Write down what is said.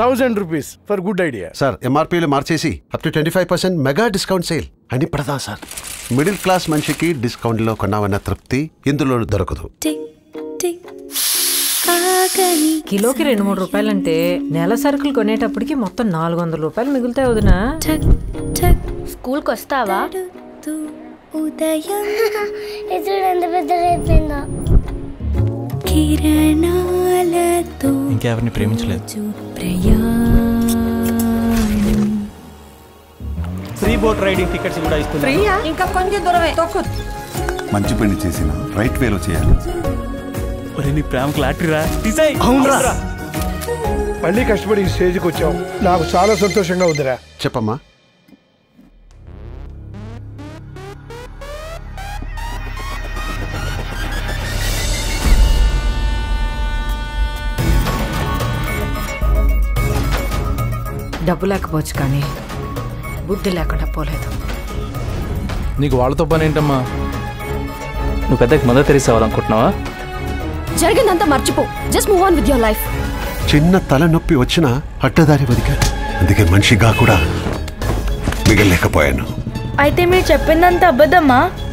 thousand rupees for good idea sir ఎంఆర్పీలు మార్చేసి up to twenty five percent mega discount sale అని పడదా sir middle class మనిషికి డిస్కౌంట్లో కొన్నామన్న తృప్తి ఇందులో దొరకదు కిలోకి రెండు మూడు రూపాయలంటే నెల సరుకులు కొనేటప్పటికి మొత్తం నాలుగు వందల రూపాయలు మిగులుతాయి వదినా స్కూల్కి వస్తావా ఉదయం ఎదురు ఎంత పెద్దదైపోయిందా కిరణాలతో ఇంకెవరిని ప్రేమించలేదు ప్రయాణం ఫ్రీ బోట్ రైడింగ్ టికెట్స్ కూడా ఇస్తున్నారు ప్రియా ఇంకా కొంచెం దూరమే తొక్కు మంచి పని చేసిన రైట్ వేలో చేయాలి ఒరే నీ ప్రేమకు లాటరీ రా డిసైడ్ అవునరా మళ్ళీ కష్టపడి ఈ స్టేజ్కి వచ్చావు నాకు చాలా సంతోషంగా ఉందిరా చెప్పమ్మా డబ్బు లేకపోవచ్చు కానీ బుద్ధి లేకుండా పోలేదు నీకు వాళ్ళతో పని ఏంటమ్మా నువ్వు పెద్దకి మదర్ తెరీసా అవ్వాలనుకుంటున్నావా జరిగిందంతా మర్చిపో just move on with your life చిన్న తలనొప్పి వచ్చినా అడ్డదారి బతికాను అందుకే మనిషిగా కూడా మిగలేకపోయాను అయితే మీరు చెప్పిందంత అబద్ధమ్మా